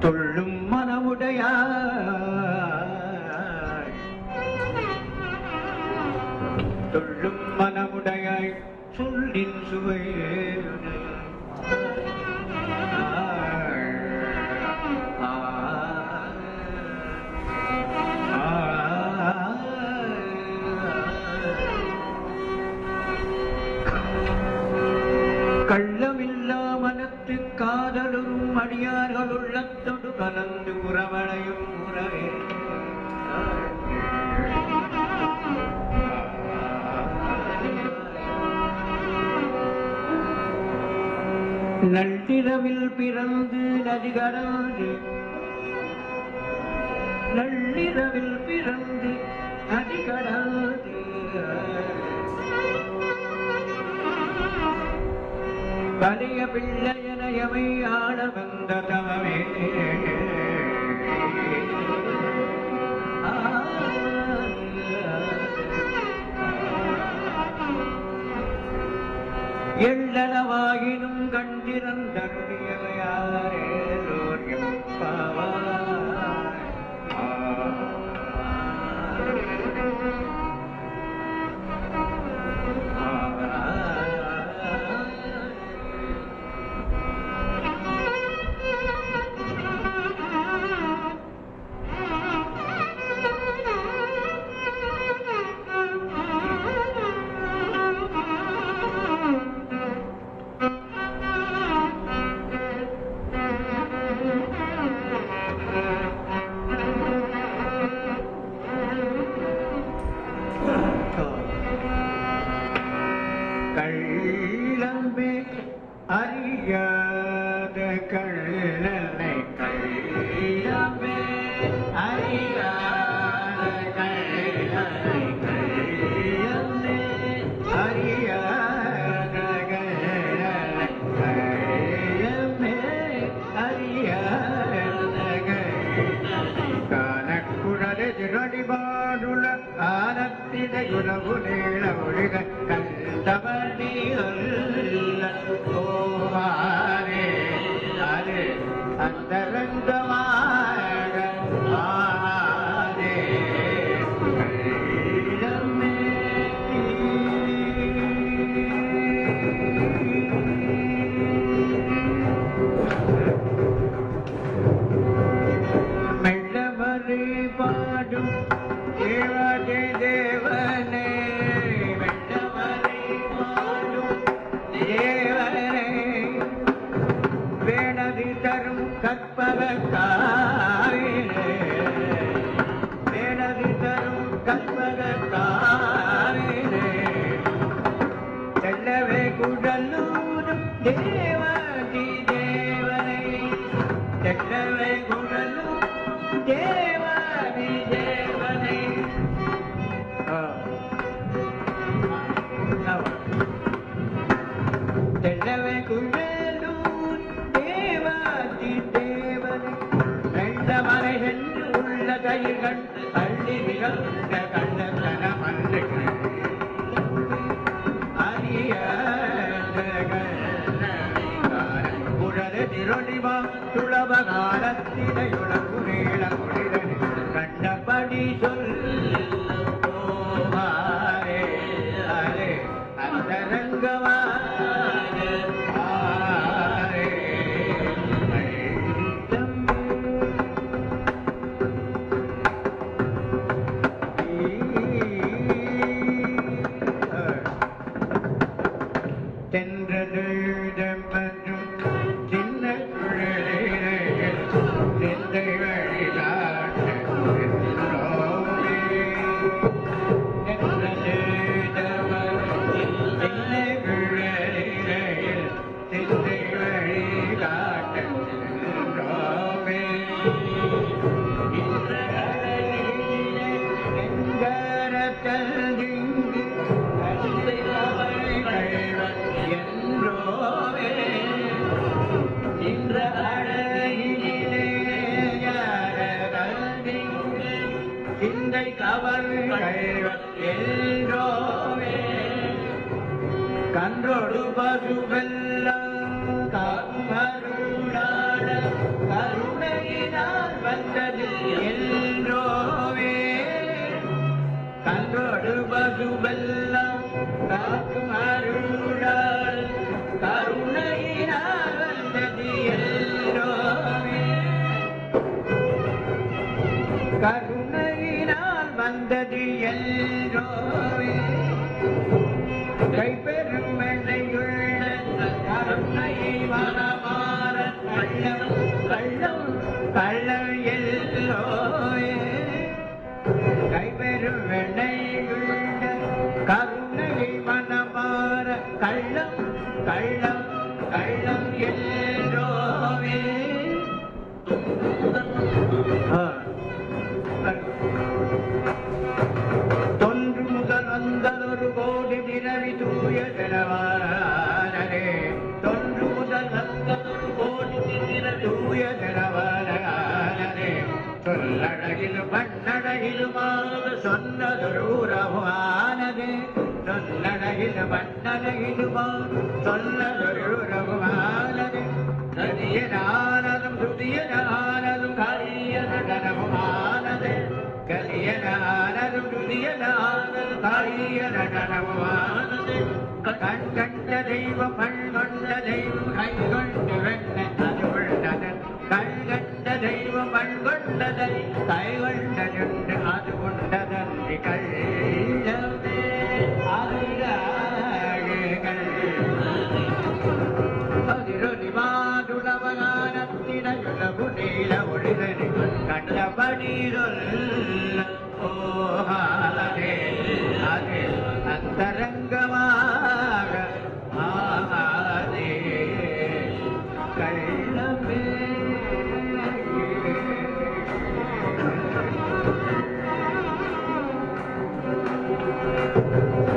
துள்ளும் மனமுடையாய் துள்ளும் மனமுடையாய் சொல்லின் சுவை கள்ளமில்லா மனத்து காதலும் அடியார்கள் உள்ளத்தொடு கலந்து உறவளையும் உறவே நள்ளிரவில் பிறந்து நதி கடந்து நள்ளிரவில் பிறந்து நதி கடந்து கலிய பிள்ளையனையமை ஆட வந்த தவமே எள்ளளவாயினும் கண்டிருந்தருளியலையாரேலோர் கள்ளமே அறியாத கள்ளனை கள்ளமே அறியாத கள்ளனை கள்ளமே அறியாத கள்ளனை கள்ளமே அறியாத கள்ளனை கானக்குழலை திரடிபாடுல ஆனத்திடையுலகு நீள ஒழிக கண்டபடி ஓவாரே அது அந்தரங்கமாக ஆனே கள்ளமே மெல்லமறை பாடும் தேவாதி தேவனே மெல்லமறை பாடும் தேவனே வேணதி தரும் கற்பகக்காரிலே வேணதி தரும் கற்பகக்காரிலே செல்லவே குடலூரும் தேவாதி தேவனை செல்லவே குடலூர் தேவாதி தேவனை ஆ. ஆமா. செல்லவே குடலூர் தேவாதி தேவனை ரெண்ட மலை சென்று உள்ள கையில் கண்டு அள்ளி நிகழ்ந்த கண்டன மல்லுகள் திருடிவா துளபகாலத்திடையுளகு நீள குளிரனி கண்டபடி சொல்லே அரே அந்தரங்கமா தென்றலும் சின்ன குழலில் சிந்தை வழிகாட்ட சிந்தை வழிகாட்ட கன்றொடு பசுவெல்லாம் கருணாட கருணையே கருணையினால் வந்தது எல்லோவே கைப்பெரும் வெண்ணையுள்ள கருணையை மனமாற கள்ளம் கள்ளம் கள்ளம் எல்லோவே கைப்பெரும் வெண்ணையுள்ள கருணையை மனமாற கள்ளம் கள்ளம் கள்ளம் எல்லோவே ஆ. தொன்று முதல் வந்ததொரு கோடி பிறவி தூய தினவாரே தொன்று முதல் வந்ததொரு கோடி பிறவி தூய தினவாரே சொல்லழகிலும் பண்ணழகிலுமாக சொன்னதொரு உறவானது சொல்லழகிலும் பண்ணழகிலுமா சொன்னதொரு உறவானது கலியனானதும் துதியனானதும் கலிய நடனமுமானது கலியனானதும் துதியனானதும் கலிய நடனமுமானது கண் கண்ட தெய்வம் கண் கொண்ட தெய்வம் கை கொண்டு வெண்ண அது கொண்டதன் கண் கண்ட தெய்வம் கண் கொண்டதை கை கொண்டதென்று அது கொண்டதன்றி கள்ளமே அதுதான் பதிரொலி மாதுளவகானத்தினயுளவு நீல ஒளிதனி கண்டபடி சொல்ல ஓஹாலே அது அந்தரங்கமாக ஆகாதே கள்ளமே Thank